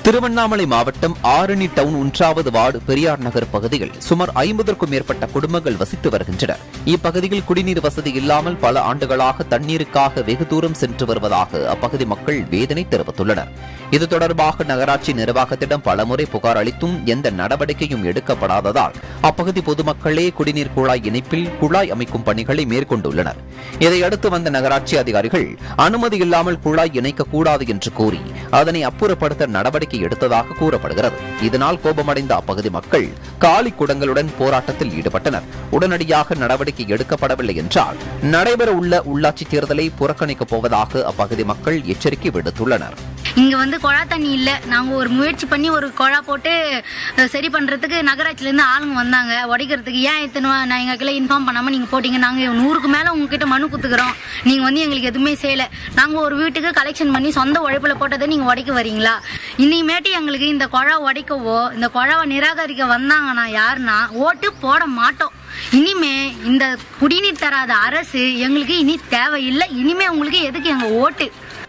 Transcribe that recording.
திருவண்ணாமலை மாவட்டம் ஆரணி டவுன் ஒன்றாவது வார்டு பெரியார் நகர் பகுதியில் சுமார் ஐம்பதற்கும் மேற்பட்ட குடும்பங்கள் வசித்து வருகின்றனர் இப்பகுதியில் குடிநீர் வசதி இல்லாமல் பல ஆண்டுகளாக தண்ணீருக்காக வெகு தூரம் சென்று வருவதாக அப்பகுதி மக்கள் வேதனை தெரிவித்துள்ளனர் இது தொடர்பாக நகராட்சி நிர்வாகத்திடம் பலமுறை புகார் அளித்தும் எந்த நடவடிக்கையும் எடுக்கப்படாததால் அப்பகுதி பொதுமக்களே குடிநீர் குழாய் இணைப்பில் குழாய் அமைக்கும் பணிகளை மேற்கொண்டுள்ளனர் இதையடுத்து வந்த நகராட்சி அதிகாரிகள் அனுமதி இல்லாமல் குழாய் இணைக்கக்கூடாது என்று கூறி அதனை அப்புறப்படுத்த நடவடிக்கை எடுத்ததாக கூறப்படுகிறது இதனால் கோபமடைந்த அப்பகுதி மக்கள் காலி குடங்களுடன் போராட்டத்தில் ஈடுபட்டனர் உடனடியாக நடவடிக்கை எடுக்கப்படவில்லை என்றால் நடைபெறவுள்ள உள்ளாட்சி தேர்தலை புறக்கணிக்கப் போவதாக அப்பகுதி மக்கள் எச்சரிக்கை விடுத்துள்ளனர் இங்க வந்து குழா தண்ணி இல்ல நாங்க ஒரு முயற்சி பண்ணி ஒரு குழா போட்டு அஹ், சரி பண்றதுக்கு நகராட்சில இருந்து ஆளுங்க வந்தாங்க உடைக்கிறதுக்கு ஏன் இத்தனை நான் எங்களுக்குள்ள இன்ஃபார்ம் பண்ணாம நீங்க போட்டீங்க நாங்க நூறுக்கு மேல உங்ககிட்ட மனு குத்துக்கிறோம் நீங்க வந்து எங்களுக்கு எதுவுமே செய்யல நாங்க ஒரு வீட்டுக்கு கலெக்ஷன் பண்ணி சொந்த உழைப்புல போட்டதை நீங்க உடைக்க வரீங்களா இனிமேட்டு எங்களுக்கு இந்த குழா உடைக்கவோ இந்த குழாவை நிராகரிக்க வந்தாங்கன்னா யாருன்னா ஓட்டு போட மாட்டோம் இனிமே இந்த குடிநீர் தராத அரசு எங்களுக்கு இனி தேவையில்லை இனிமே உங்களுக்கு எதுக்கு எங்க ஓட்டு